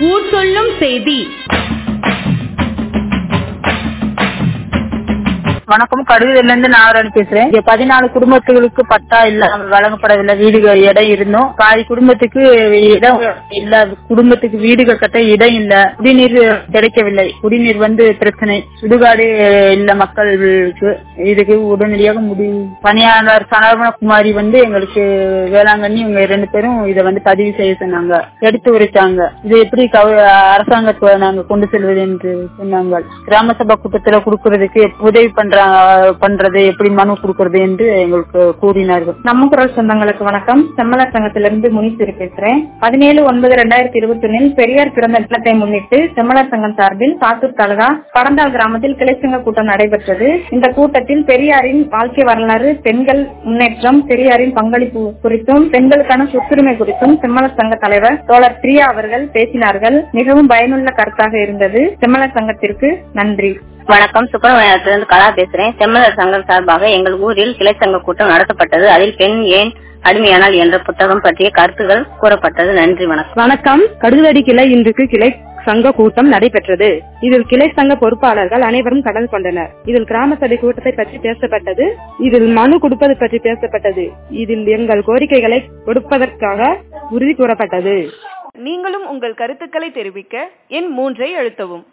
ஊர் சொல்லும் செய்தி வணக்கம் கடுகுதில இருந்து நாகராணி பேசுறேன் இங்க பதினாலு குடும்பத்துகளுக்கு பட்டா இல்ல வழங்கப்படவில்லை வீடுகள் இடம் இருந்தும் பாதி குடும்பத்துக்கு இடம் இல்ல குடும்பத்துக்கு வீடுகள் கட்ட இடம் இல்ல குடிநீர் கிடைக்கவில்லை குடிநீர் வந்து பிரச்சனை சுடுகாடு இல்ல மக்களுக்கு இதுக்கு உடனடியாக முடிவு பணியாளர் சரவணகுமாரி வந்து எங்களுக்கு வேளாங்கண்ணி இவங்க ரெண்டு பேரும் இதை வந்து பதிவு செய்ய சொன்னாங்க எடுத்து உரைச்சாங்க இது எப்படி கவ- அரசாங்கத்தை நாங்க கொண்டு செல்வது என்று சொன்னாங்க கிராம சபை கூட்டத்துல கொடுக்கறதுக்கு உதவி பண்றாங்க பண்றது எப்படி மனு கொடுக்கறது என்று எங்களுக்கு கூறினார்கள் நம்ம குரல் சொந்தங்களுக்கு வணக்கம் செம்மலர் சங்கத்திலிருந்து முனிசிறு பேசுறேன் பதினேழு ஒன்பது ரெண்டாயிரத்தி இருபத்தி ஒன்னில் பெரியார் பிறந்த தினத்தை முன்னிட்டு செம்மலர் சங்கம் சார்பில் சாத்தூர் தாலுகா படந்தால் கிராமத்தில் கிளைச்சங்க கூட்டம் நடைபெற்றது இந்த கூட்டத்தில் பெரியாரின் வாழ்க்கை வரலாறு பெண்கள் முன்னேற்றம் பெரியாரின் பங்களிப்பு குறித்தும் பெண்களுக்கான சொத்துரிமை குறித்தும் செம்மலர் சங்க தலைவர் தோழர் பிரியா அவர்கள் பேசினார்கள் மிகவும் பயனுள்ள கருத்தாக இருந்தது செம்மலர் சங்கத்திற்கு நன்றி வணக்கம் சுப்பிரமணியத்திலிருந்து கலா பேசுறேன் செம்மலர் சங்கம் சார்பாக எங்கள் ஊரில் கிளை சங்க கூட்டம் நடத்தப்பட்டது அதில் பெண் ஏன் அடிமையானால் என்ற புத்தகம் பற்றிய கருத்துகள் கூறப்பட்டது நன்றி வணக்கம் வணக்கம் கடுதடி கிளை இன்றுக்கு கிளை சங்க கூட்டம் நடைபெற்றது இதில் கிளை சங்க பொறுப்பாளர்கள் அனைவரும் கலந்து கொண்டனர் இதில் கிராம சபை கூட்டத்தை பற்றி பேசப்பட்டது இதில் மனு கொடுப்பது பற்றி பேசப்பட்டது இதில் எங்கள் கோரிக்கைகளை கொடுப்பதற்காக உறுதி கூறப்பட்டது நீங்களும் உங்கள் கருத்துக்களை தெரிவிக்க எண் மூன்றை அழுத்தவும்